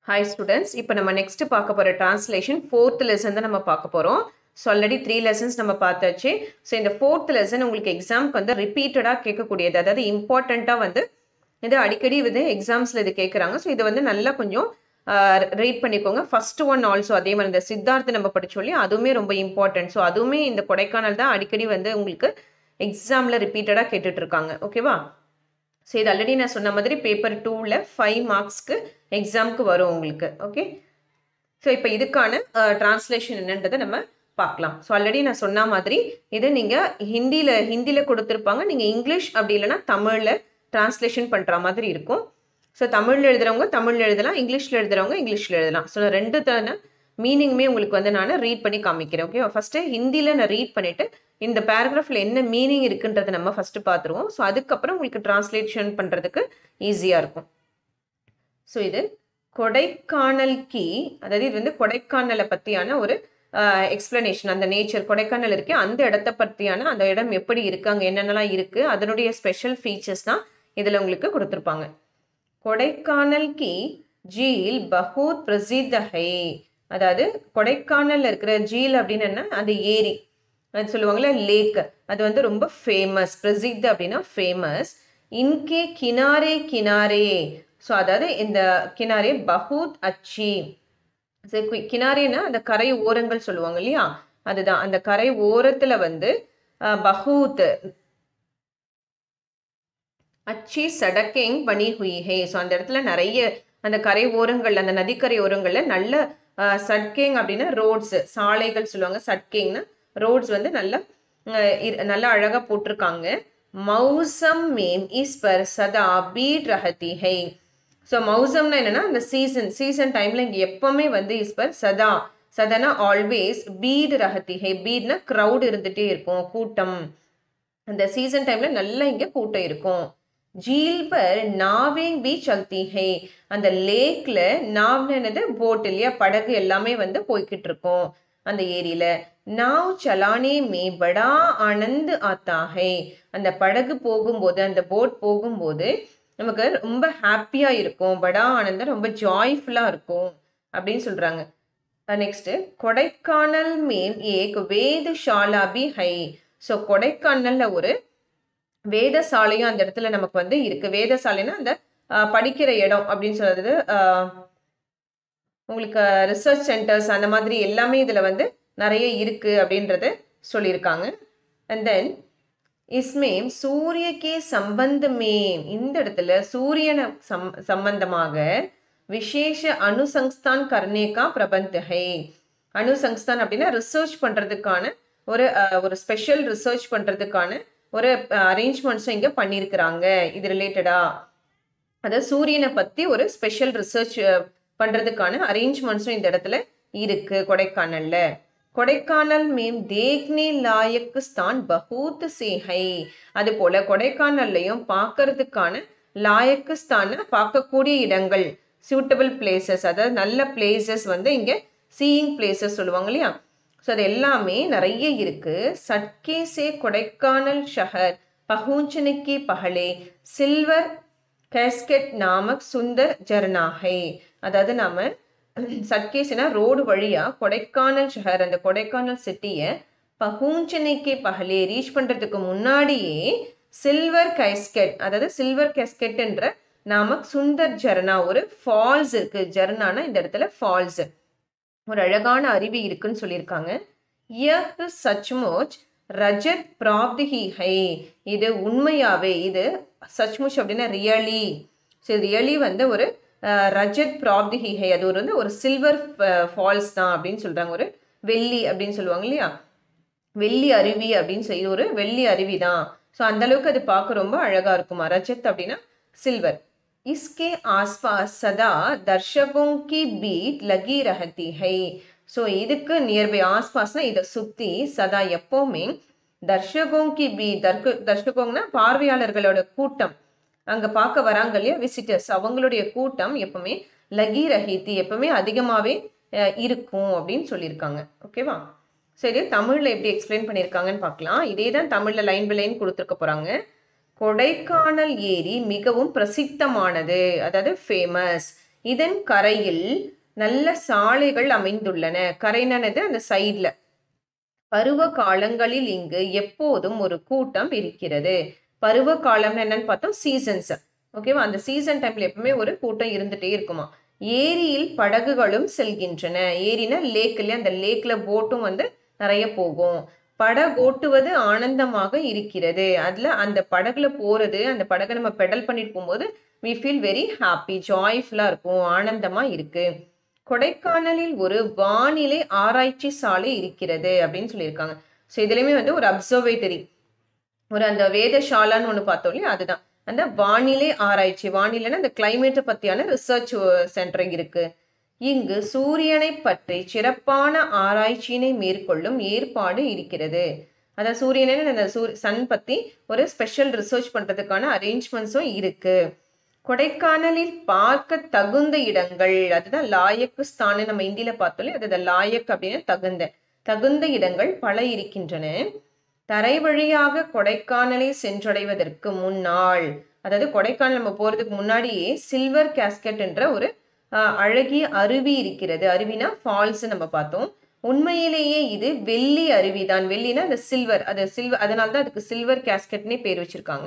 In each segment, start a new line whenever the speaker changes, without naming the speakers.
hi students இப்போ நம்ம next பார்க்க போகிற டிரான்ஸ்லேஷன் ஃபோர்த் லெசன் தான் நம்ம பார்க்க போகிறோம் ஸோ ஆல்ரெடி த்ரீ லெசன்ஸ் நம்ம பார்த்தாச்சு ஸோ இந்த ஃபோர்த் லெசன் உங்களுக்கு எக்ஸாம்க்கு வந்து ரிப்பீட்டடாக கேட்கக்கூடியது அதாவது இம்பார்ட்டண்ட்டாக வந்து இது அடிக்கடி வந்து எக்ஸாம்ஸில் இது கேட்குறாங்க ஸோ இதை வந்து நல்லா கொஞ்சம் ரீட் பண்ணிக்கோங்க ஃபர்ஸ்ட் ஒன் ஆல்சோ அதே மாதிரி இந்த சித்தார்த்து நம்ம படிச்சோம் இல்லையா அதுவுமே ரொம்ப இம்பார்ட்டன்ட் ஸோ அதுவுமே இந்த கொடைக்கானல் தான் அடிக்கடி வந்து உங்களுக்கு எக்ஸாமில் ரிப்பீட்டடாக கேட்டுட்டு இருக்காங்க ஓகேவா ஸோ இது ஆல்ரெடி நான் சொன்ன மாதிரி பேப்பர் டூவில் ஃபைவ் மார்க்ஸ்க்கு எக்ஸாமுக்கு வரும் உங்களுக்கு ஓகே ஸோ இப்போ இதுக்கான டிரான்ஸ்லேஷன் என்னன்றதை நம்ம பார்க்கலாம் ஸோ ஆல்ரெடி நான் சொன்ன மாதிரி இதை நீங்கள் ஹிந்தியில் ஹிந்தியில் கொடுத்துருப்பாங்க நீங்கள் இங்கிலீஷ் அப்படி இல்லைன்னா தமிழில் டிரான்ஸ்லேஷன் பண்ணுற மாதிரி இருக்கும் ஸோ தமிழில் எழுதுகிறவங்க தமிழில் எழுதலாம் இங்கிலீஷில் எழுதுகிறவங்க இங்கிலீஷில் எழுதலாம் ஸோ ரெண்டு தான மீனிங்குமே உங்களுக்கு வந்து நான் ரீட் பண்ணி காமிக்கிறேன் ஓகே ஃபஸ்ட்டு ஹிந்தியில் நான் ரீட் பண்ணிவிட்டு இந்த பேராகிராஃபில் என்ன மீனிங் இருக்குன்றதை நம்ம ஃபஸ்ட்டு பார்த்துருவோம் ஸோ அதுக்கப்புறம் உங்களுக்கு டிரான்ஸ்லேஷன் பண்ணுறதுக்கு ஈஸியாக இருக்கும் ஸோ இது கொடைக்கானல் கி அதாவது இது வந்து கொடைக்கானலை பற்றியான ஒரு எக்ஸ்பிளனேஷன் அந்த நேச்சர் கொடைக்கானல் இருக்கே அந்த இடத்த பற்றியான அந்த இடம் எப்படி இருக்குது அங்கே என்னென்னலாம் இருக்குது அதனுடைய ஸ்பெஷல் ஃபீச்சர்ஸ் தான் இதில் உங்களுக்கு கொடுத்துருப்பாங்க கொடைக்கானல் கி ஜீல் பஹூத் பிரசித்த ஹை அதாவது கொடைக்கானலில் இருக்கிற ஜீல் அப்படின்னு என்ன அந்த ஏரி அது சொல்லுவாங்களே லேக் அது வந்து ரொம்ப ஃபேமஸ் பிரசித்த அப்படின்னா ஃபேமஸ் இன்கே கினாரே கினாரே ஸோ அதாவது இந்த கினாரே பஹூத் அச்சி கினாரேன்னா அந்த கரை ஓரங்கள் சொல்லுவாங்க இல்லையா அதுதான் அந்த கரை ஓரத்தில் வந்து பஹூத் அச்சி சடக்கேங் பனி ஹுய் ஹே ஸோ அந்த இடத்துல நிறைய அந்த கரை ஓரங்கள் அந்த நதிக்கரை ஓரங்களில் நல்ல சட்கேங் அப்படின்னா ரோட்ஸு சாலைகள் சொல்லுவாங்க சட்கேங்னா ரோட்ஸ் வந்து நல்ல நல்லா அழகாக போட்டிருக்காங்க மௌசம் மேம் இஸ் பர் சதா பீட் ரஹதி ஹை ஸோ மௌசம்னா என்னென்னா அந்த சீசன் சீசன் டைமில் இங்கே எப்போவுமே வந்து இஸ் பர் சதா சதனா ஆல்வேஸ் பீட் ரஹதி ஹை பீட்னா க்ரௌட் இருந்துகிட்டே இருக்கும் கூட்டம் அந்த சீசன் டைமில் நல்லா இங்கே கூட்டம் இருக்கும் ஜீல் பர் நாவேங் பி சல்தி ஹை அந்த லேக்ல நாவ்னு என்னது போட் இல்லையா படகு எல்லாமே வந்து போய்கிட்டு இருக்கும் அந்த ஏரியில நாவ் சலானே மே படா ஆனந்த் ஆத்தா ஹை அந்த படகு போகும்போது அந்த போட் போகும்போது நமக்கு ரொம்ப ஹாப்பியா இருக்கும் படா ஆனந்தம் ரொம்ப ஜாய்ஃபுல்லா இருக்கும் அப்படின்னு சொல்றாங்க நெக்ஸ்ட் கொடைக்கானல் மேம் ஏக் வேதசாலா பி ஹை ஸோ கொடைக்கானல்ல ஒரு வேதசாலையும் அந்த இடத்துல நமக்கு வந்து இருக்கு வேதசாலைன்னா அந்த படிக்கிற இடம் அப்படின்னு சொல்றது உங்களுக்கு ரிசர்ச் சென்டர்ஸ் அந்த மாதிரி எல்லாமே இதில் வந்து நிறைய இருக்கு அப்படின்றத சொல்லியிருக்காங்க அண்ட் தென் இஸ்மேம் சூரியக்கே சம்பந்தமேம் இந்த இடத்துல சூரியனை சம் சம்பந்தமாக விசேஷ அணுசங்ஸ்தான் கர்ணேகா பிரபந்தகை அணுசங்ஸ்தான் அப்படின்னா ரிசர்ச் பண்ணுறதுக்கான ஒரு ஒரு ஸ்பெஷல் ரிசர்ச் பண்ணுறதுக்கான ஒரு அரேஞ்ச்மெண்ட்ஸும் இங்கே பண்ணியிருக்கிறாங்க இது ரிலேட்டடாக அதாவது சூரியனை பற்றி ஒரு ஸ்பெஷல் ரிசர்ச் பண்ணுறதுக்கான அரேஞ்ச்மெண்ட்ஸும் இந்த இடத்துல இருக்கு கொடைக்கானல்ல கொடைக்கானல் மேம் தேக்னே லாயக்கு ஸ்தான் பகூத் சேஹை அது போல கொடைக்கானல்லையும் பார்க்கறதுக்கான லாயக்கு ஸ்தான பார்க்கக்கூடிய இடங்கள் சூட்டபிள் பிளேசஸ் அதாவது நல்ல பிளேசஸ் வந்து இங்கே சீயிங் பிளேசஸ் சொல்லுவாங்க இல்லையா ஸோ அது எல்லாமே நிறைய இருக்கு சட்கே சே கொடைக்கானல் ஷஹர் பஹூஞ்சனுக்கே பகலே சில்வர் கேஸ்கெட் நாமக் சுந்தர் ஜர்னாஹை அதாவது நாம சட்கேஸ்னா ரோடு வழியா கொடைக்கானல் ஷஹர் அந்த கொடைக்கானல் சிட்டியை பஹூஞ்சனைக்கே பகலே ரீச் பண்றதுக்கு முன்னாடியே சில்வர் கைஸ்கெட் அதாவது சில்வர் கேஸ்கெட்ன்ற நாமக் சுந்தர் ஜர்னா ஒரு ஃபால்ஸ் இருக்கு ஜர்னானா இந்த இடத்துல ஃபால்ஸ் ஒரு அழகான அருவி இருக்குன்னு சொல்லியிருக்காங்க யஹ் சச்மோச் ரஜத் பிராப்திஹி ஹை இது உண்மையாவே இது சச்முச் அப்படின்னா ரியலி ஸோ ரியலி வந்து ஒரு ரஜத் பிராப்திஹி ஹை அது ஒரு வந்து ஒரு சில்வர் ஃபால்ஸ் தான் அப்படின்னு சொல்கிறாங்க ஒரு வெள்ளி அப்படின்னு சொல்லுவாங்க இல்லையா வெள்ளி அருவி அப்படின்னு சொல்லி ஒரு வெள்ளி அருவி தான் ஸோ அந்தளவுக்கு அது பார்க்க ரொம்ப அழகாக இருக்குமா ரஜத் அப்படின்னா சில்வர் इसके आसपास सदा दर्शकों की बीट लगी रहती है ஸோ இதுக்கு நியர்பை ஆஸ்பாஸ்னா இதை சுற்றி சதா எப்போவுமே தர்ஷகோங் கி பி தர்க தர்ஷகோங்னா பார்வையாளர்களோட கூட்டம் அங்கே பார்க்க வராங்க இல்லையா விசிட்டர்ஸ் அவங்களுடைய கூட்டம் எப்பவுமே லகி ரஹித்தி எப்பவுமே அதிகமாகவே இருக்கும் அப்படின்னு சொல்லியிருக்காங்க ஓகேவா சரி தமிழில் எப்படி எக்ஸ்பிளைன் பண்ணியிருக்காங்கன்னு பார்க்கலாம் இதே தான் தமிழில் லைன் பை லைன் கொடுத்துருக்க போகிறாங்க கொடைக்கானல் ஏரி மிகவும் பிரசித்தமானது அதாவது ஃபேமஸ் இதன் கரையில் நல்ல சாலைகள் அமைந்துள்ளன கரைனது அந்த சைட்ல பருவ காலங்களில் இங்கு எப்போதும் ஒரு கூட்டம் இருக்கிறது பருவ காலம் என்னன்னு பார்த்தோம் சீசன்ஸ் ஓகேவா அந்த சீசன் டைம்ல எப்பவுமே ஒரு கூட்டம் இருந்துட்டே இருக்குமா ஏரியில் படகுகளும் செல்கின்றன ஏரினா லேக்ல அந்த லேக்ல போட்டும் வந்து நிறைய போகும் படகோட்டுவது ஆனந்தமாக இருக்கிறது அதுல அந்த படகுல போறது அந்த படகை நம்ம பெடல் பண்ணிட்டு போகும்போது வி ஃபீல் வெரி ஹாப்பி ஜாய்ஃபுல்லா இருக்கும் ஆனந்தமா இருக்கு கொடைக்கானலில் ஒரு வானிலை ஆராய்ச்சி சாலை இருக்கிறது அப்படின்னு சொல்லியிருக்காங்க ஸோ இதுலயுமே வந்து ஒரு அப்சர்வேட்டரி ஒரு அந்த வேதசாலான்னு ஒன்று பார்த்தோம் இல்லையா அதுதான் அந்த வானிலை ஆராய்ச்சி வானிலைன்னா அந்த கிளைமேட்டை பற்றியான ரிசர்ச் சென்டர் இருக்கு இங்கு சூரியனை பற்றி சிறப்பான ஆராய்ச்சியினை மேற்கொள்ளும் ஏற்பாடு இருக்கிறது அதான் சூரியனை அந்த சூ சன் பற்றி ஒரு ஸ்பெஷல் ரிசர்ச் பண்ணுறதுக்கான அரேஞ்ச்மெண்ட்ஸும் இருக்கு கொடைக்கானலில் பார்க்க தகுந்த இடங்கள் அதுதான் லாயக்கு ஸ்தானு நம்ம இந்தியில பார்த்தோம்ல அது லாயக் அப்படின்னு தகுந்த தகுந்த இடங்கள் பல இருக்கின்றன தரை வழியாக கொடைக்கானலை சென்றடைவதற்கு முன்னால் அதாவது கொடைக்கானல் நம்ம போறதுக்கு முன்னாடியே சில்வர் கேஸ்கெட் என்ற ஒரு அழகிய அருவி இருக்கிறது அருவினா ஃபால்ஸ் நம்ம பார்த்தோம் உண்மையிலேயே இது வெள்ளி அருவி தான் வெள்ளினா அந்த சில்வர் அது சில்வர் அதனால தான் அதுக்கு சில்வர் கேஸ்கெட்னே பேர் வச்சிருக்காங்க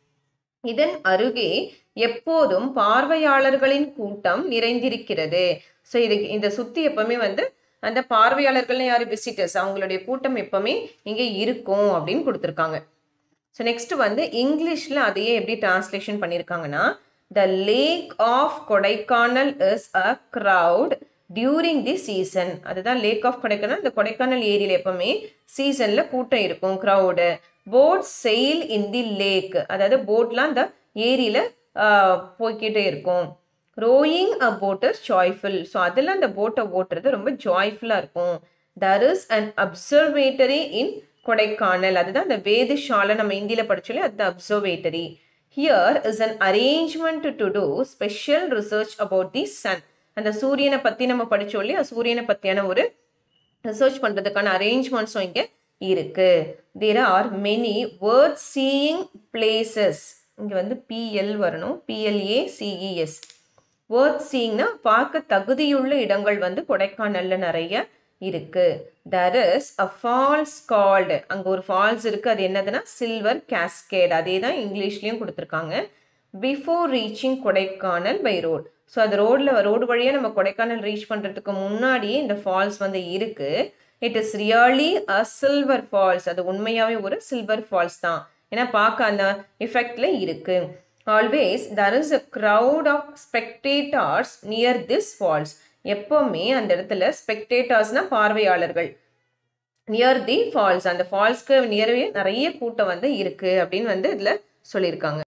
இதன் அருகே எப்போதும் பார்வையாளர்களின் கூட்டம் நிறைந்திருக்கிறது ஸோ இது இந்த சுத்தி எப்பவுமே வந்து அந்த பார்வையாளர்கள் யார் விசிட்டர்ஸ் அவங்களுடைய கூட்டம் எப்பவுமே இங்கே இருக்கும் அப்படின்னு கொடுத்துருக்காங்க ஸோ நெக்ஸ்ட் வந்து இங்கிலீஷில் அதையே எப்படி டிரான்ஸ்லேஷன் பண்ணியிருக்காங்கன்னா the lake of Kodaikanal is a crowd during the season அதுதான் லேக் ஆஃப் கொடைக்கானல் இந்த கொடைக்கானல் ஏரியில் எப்பவுமே சீசனில் கூட்டம் இருக்கும் crowd boat sail in the lake அதாவது போட்லாம் அந்த ஏரியில் போய்கிட்டே இருக்கும் rowing a boat is joyful so அதில் அந்த போட்டை ஓட்டுறது ரொம்ப ஜாய்ஃபுல்லாக இருக்கும் there is an observatory in Kodaikanal அதுதான் அந்த வேதசாலை நம்ம இந்தியில் படிச்சோலே அது observatory here is an arrangement to do special research about the sun அந்த சூரியனை பற்றி நம்ம படித்தோம் இல்லையா சூரியனை பற்றியான ஒரு ரிசர்ச் பண்ணுறதுக்கான அரேஞ்ச்மெண்ட்ஸும் இங்கே இருக்கு there are many worth seeing places இங்கே வந்து பிஎல் வரணும் பிஎல்ஏ சிஇஎஸ் வேர்த் சீயிங்னா பார்க்க தகுதியுள்ள இடங்கள் வந்து கொடைக்கானல்ல நிறைய இருக்கு there is a falls called அங்கே ஒரு ஃபால்ஸ் இருக்கு அது என்னதுன்னா சில்வர் கேஸ்கேட் அதே தான் இங்கிலீஷ்லேயும் கொடுத்துருக்காங்க before reaching Kodaikanal by road so அது ரோடில் ரோடு வழியாக நம்ம கொடைக்கானல் ரீச் பண்ணுறதுக்கு முன்னாடியே இந்த ஃபால்ஸ் வந்து இருக்கு it is really a silver falls அது உண்மையாகவே ஒரு சில்வர் ஃபால்ஸ் தான் ஏன்னா பார்க்க அந்த எஃபெக்டில் இருக்கு always there is a crowd of spectators near this falls எப்போவுமே அந்த இடத்துல ஸ்பெக்டேட்டர்ஸ்னால் பார்வையாளர்கள் நியர் தி ஃபால்ஸ் அந்த ஃபால்ஸ்க்கு நியர்வே நிறைய கூட்டம் வந்து இருக்குது அப்படின்னு வந்து இதில் சொல்லியிருக்காங்க